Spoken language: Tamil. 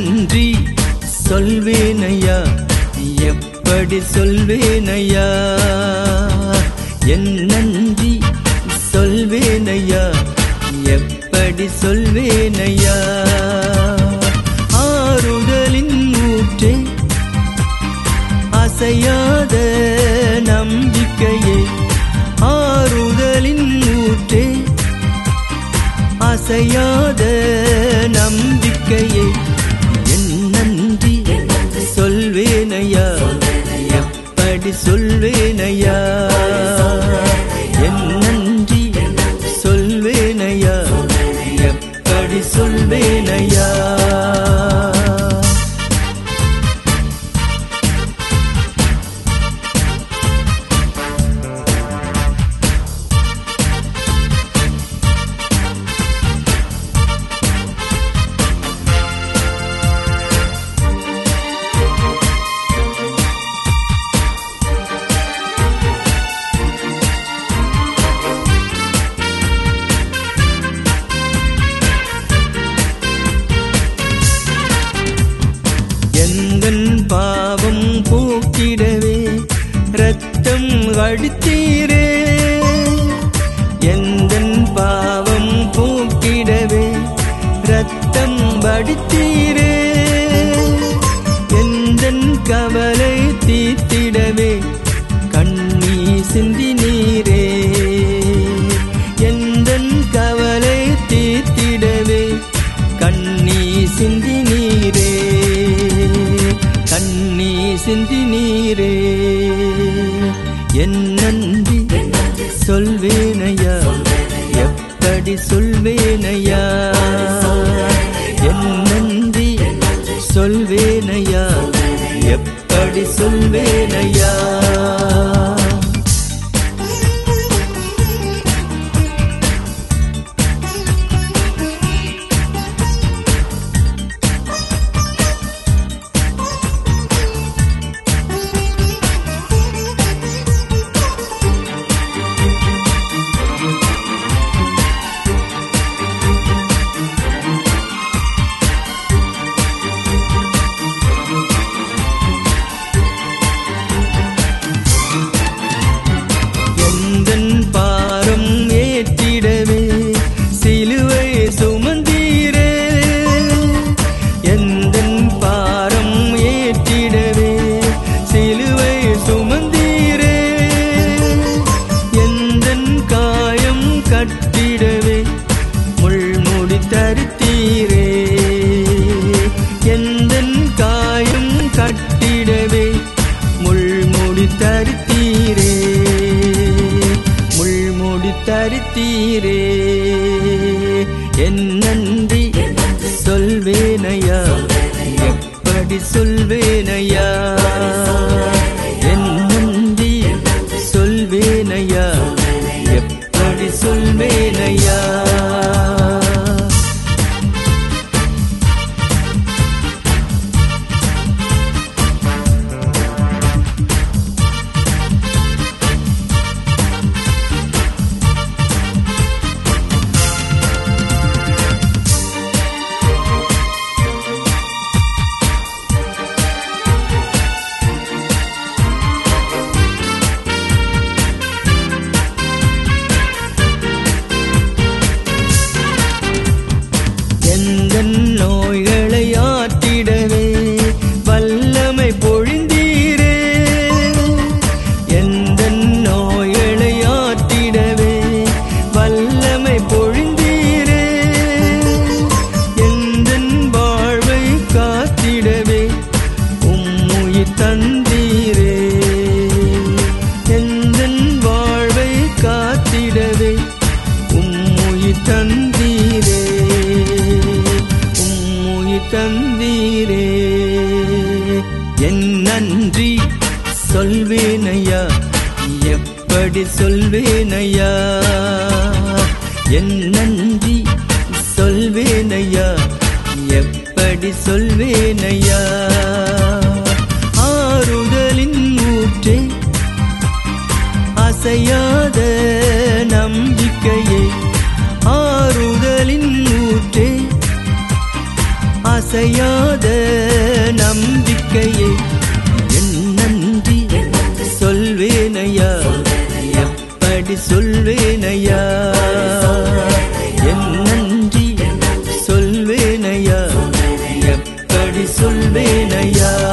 நன்றி சொல்வேனையா எப்படி சொல்வேனையா என் நன்றி சொல்வேனையா எப்படி சொல்வேனையா ஆறுதலின் ஊற்றே அசையாத நம்பிக்கையே ஆறுதலின் ஊற்றே அசையாத நம்பிக்கையே என் நன்றி சொல்வேனையா எப்படி சொல்வேனையா என் நன்றி சொல்வேனையா எப்படி சொல்வேனையா எந்தன் பாவம் போக்கிடவே ரத்தம் அடித்தீரே எந்தன் பாவம் போக்கிடவே ரத்தம் வடித்தீரே எந்தன் கவலை தீத்திடவே கண்ணீ சிந்தி நீரே எந்தன் கவலை தீத்திடவே கண்ணீ சிந்தி நீரே கண்ணீ சிந்தி நீரே என் நன்றி சொல்வேனையா எப்படி சொல்வேனையா என் நன்றி சொல்வேனையா எப்படி சொல்வேனையா எந்தன் பாரம் ஏற்றிடவே சிலுவை சுமந்தீரே எந்தன் பாரம் ஏற்றிடவே சிலுவை சுமந்தீரே எந்தன் காயம் கட்டிடவே முள்முடி தரித்தீரே எந்தன் காயம் கட்டிடவே முள்முடி தரித்தீரே முள்முடி தரித்தீரே என் நன்றி சொல்வேனையா எப்படி சொல்வேனையா என் நன்றி சொல்வேனையா எப்படி சொல்வேனையா எந்தன் நோய்களை ஆற்றிடவே வல்லமை பொழிந்தீரே எந்தன் நோய்களை ஆற்றிடவே வல்லமை பொழிந்தீரே எந்தன் வாழ்வை காத்திடவே உம்முயிர் தந்தீரே எந்தன் வாழ்வை காத்திடவே உம்முயிர் தந்தீரே உம்முயிர் தந்தீரே என் நன்றி சொல்வேனையா எப்படி சொல்வேனையா என் நன்றி சொல்வேனையா எப்படி சொல்வேனையா ஆறுதலின் ஊற்றே அசையாத நம்பிக்கையே ஆறுதலின் ஊற்றே அசையாத நம்பிக்கையை என் நன்றி சொல்வேனையா எப்படி சொல்வேனையா என் நன்றி சொல்வேனையா எப்படி சொல்வேனையா